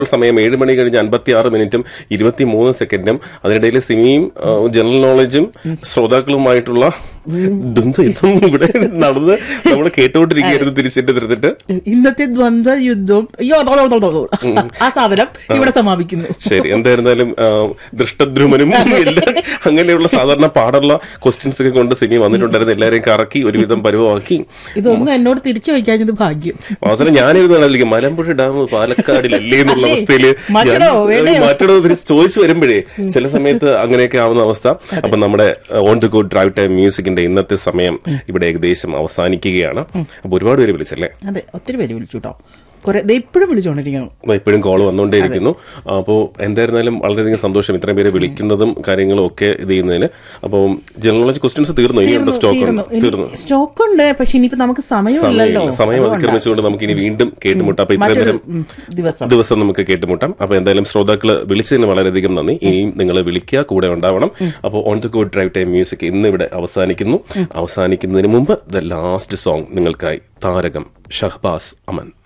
സമയം ഏഴ് മണി കഴിഞ്ഞ് അൻപത്തി ആറ് മിനിറ്റും ഇരുപത്തി മൂന്ന് സെക്കൻഡും അതിനിടയിൽ സിമിയും ആ, ജനറൽ നോളജും ശ്രോതാക്കളുമായിട്ടുള്ള ഇതൊന്നും ഇതൊന്നും ഇവിടെ നടന്ന് നമ്മൾ കേട്ടോണ്ടിരിക്കുകയായിരുന്നു തിരിച്ചിട്ട് തിരുത്തിട്ട് ഇന്നത്തെ ദ്വന്ദ്വ യുദ്ധവും അയ്യോ അതോ, അതോ, അതോ, അതോ. ആ സാധനം ഇവിടെ സമാപിക്കുന്നു ശരി എന്തായിരുന്നാലും ആ, ദൃഷ്ടദ്രുമനും എല്ലാം അങ്ങനെയുള്ള സാധാരണ പാടുള്ള ക്വസ്റ്റ്യൻസ് ഒക്കെ കൊണ്ട് സിമി വന്നിട്ടുണ്ടായിരുന്നു എല്ലാവരെയും കറക്കി ഒരുവിധം പരുവമാക്കി ഇതൊന്നും എന്നോട് തിരിച്ചു ചോദിക്കാഞ്ഞത് ഭാഗ്യം അവസാനം ഞാനിരുന്നു അതിലേക്ക് മലമ്പുഴ ഡാം പാലക്കാടിലല്ലേ എന്നുള്ള അതെ. അവസ്ഥയിൽ മാറ്റണോ? വേണ്ടയോ? മാറ്റടോ തിരിച്ച് ചോദിച്ചു വരുമ്പോഴേ ചില സമയത്ത് അങ്ങനെയൊക്കെ ആവുന്ന അവസ്ഥ അപ്പൊ നമ്മുടെ on the good drive time മ്യൂസിക്കിന്റെ ഇന്നത്തെ സമയം ഇവിടെ ഏകദേശം അവസാനിക്കുകയാണ് അപ്പൊ ഒരുപാട് പേര് വിളിച്ചല്ലേ അതെ ഒത്തിരി പേര് വിളിച്ചു കേട്ടോ കുറെ ദേ ഇപ്പോഴും വിളിച്ചുകൊണ്ടിരിക്കുന്നു ദാ ഇപ്പോഴും കോൾ വന്നുകൊണ്ടേയിരിക്കുന്നു അപ്പോൾ എന്തായിരുന്നാലും വളരെയധികം സന്തോഷം ഇത്രയും പേര് വിളിക്കുന്നതും കാര്യങ്ങളും ഒക്കെ ഇത് ചെയ്യുന്നതിന് അപ്പോൾ ജനറൽ നോളജ് ക്വസ്റ്റ്യൻസ് തീർന്നു ഇനിയുണ്ട് സ്റ്റോക്ക് ഉണ്ട് തീർന്നു സ്റ്റോക്ക് ഉണ്ട് പക്ഷെ ഇനിയിപ്പോ നമുക്ക് സമയമില്ലല്ലോ സമയമില്ല സമയം അതിക്രമിച്ചുകൊണ്ട് നമുക്ക് ഇനി വീണ്ടും കേട്ടുമുട്ടാം അപ്പൊ ഇത്രയും മറ്റൊരു നേരം ഉം, ദിവസം ദിവസം നമുക്ക് കേട്ടുമുട്ടാം അപ്പൊ എന്തായാലും ശ്രോതാക്കള് വിളിച്ചതിന് വളരെയധികം നന്ദി ഇനിയും നിങ്ങൾ വിളിക്കുക കൂടെ ഉണ്ടാവണം അപ്പോൾ on the good drive time music ഇന്ന് ഇവിടെ അവസാനിക്കുന്നു അവസാനിക്കുന്നതിന് മുമ്പ് ദ ലാസ്റ്റ് സോങ് നിങ്ങൾക്കായി താരകം ഷഹബാസ് അമൻ